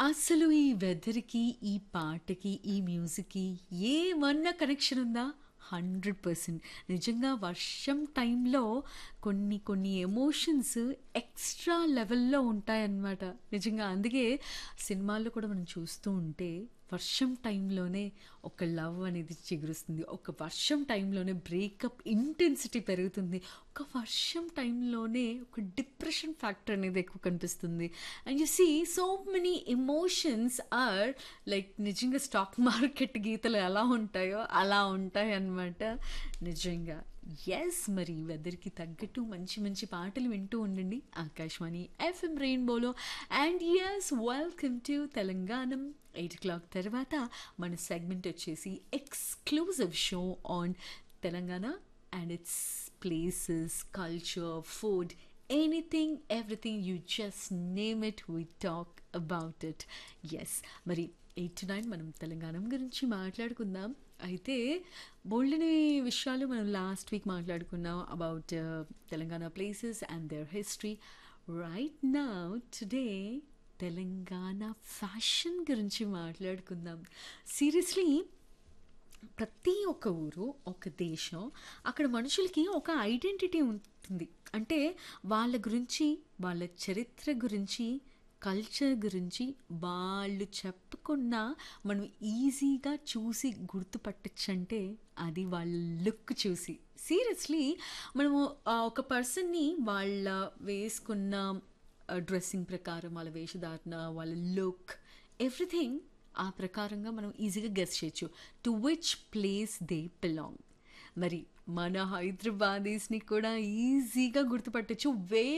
అసలు ఈ వెదర్‌కి, ఈ పాటకి, ఈ మ్యూజిక్‌కి ఏమన్నా కనెక్షన్ ఉందా? 100% నిజంగా వర్షం టైంలో కొన్ని కొన్ని ఎమోషన్స్ ఎక్స్‌ట్రా లెవెల్‌లో ఉంటాయన్నమాట. నిజంగా అందుకే సినిమాల్లో కూడా మనం చూస్తూ ఉంటే వర్షం టైంలోనే ఒక లవ్ అనేది చిగురుస్తుంది. ఒక వర్షం టైంలోనే బ్రేకప్ ఇంటెన్సిటీ పెరుగుతుంది. ఒక వర్షం టైంలోనే ఒక డిప్రెషన్ ఫ్యాక్టర్ అనేది ఎక్కువ కనిపిస్తుంది. And you see so many emotions are like నిజంగా స్టాక్ మార్కెట్ గీతలు ఎలా ఉంటాయో అలా ఉంటాయన్నమాట. నిజంగా. యెస్ మరి వెదర్‌కి తగ్గట్టు మంచి మంచి పాటలు వింటూ ఉండండి. ఆకాశవాణి ఎఫ్ఎం రెయిన్బోలో and yes welcome to Telanganam 8:00 తర్వాత మన సెగ్మెంట్ వచ్చేసి exclusive show on Telangana and its places, culture, food anything, everything you just name it we talk about it. Yes మరి 8-9 మనం తెలంగాణం గురించి మాట్లాడుకుందాం. అయితే బోలెడన్ని విషయాలు మనం లాస్ట్ వీక్ మాట్లాడుకున్నాం about Telangana places and their history. Right now today Telangana fashion గురించి మాట్లాడుకుందాం. సీరియస్‌లీ ప్రతి ఒక్క ఊరు, ఒక దేశం అక్కడ మనుషులకి ఒక ఐడెంటిటీ ఉంటుంది. అంటే వాళ్ళ గురించి, వాళ్ళ చరిత్ర గురించి, కల్చర్ గురించి వాళ్ళు చెప్పకున్నా మనం ఈజీగా చూసి గుర్తుపట్టొచ్చంటే అది వాళ్ళ లుక్ చూసి. సీరియస్‌లీ మనము ఆహ్, ఒక పర్సన్‌ని వాళ్ళ వేసుకున్న ఆహ్, డ్రెస్సింగ్ ప్రకారం, వాళ్ళ వేషధారణ, వాళ్ళ లుక్ ఎవ్రీథింగ్ ఆ ప్రకారంగా మనం ఈజీగా గెస్ చేయొచ్చు. To which place they belong. మరి మన హైదరాబాదీస్‌ని కూడా ఈజీగా గుర్తుపట్టొచ్చు. వే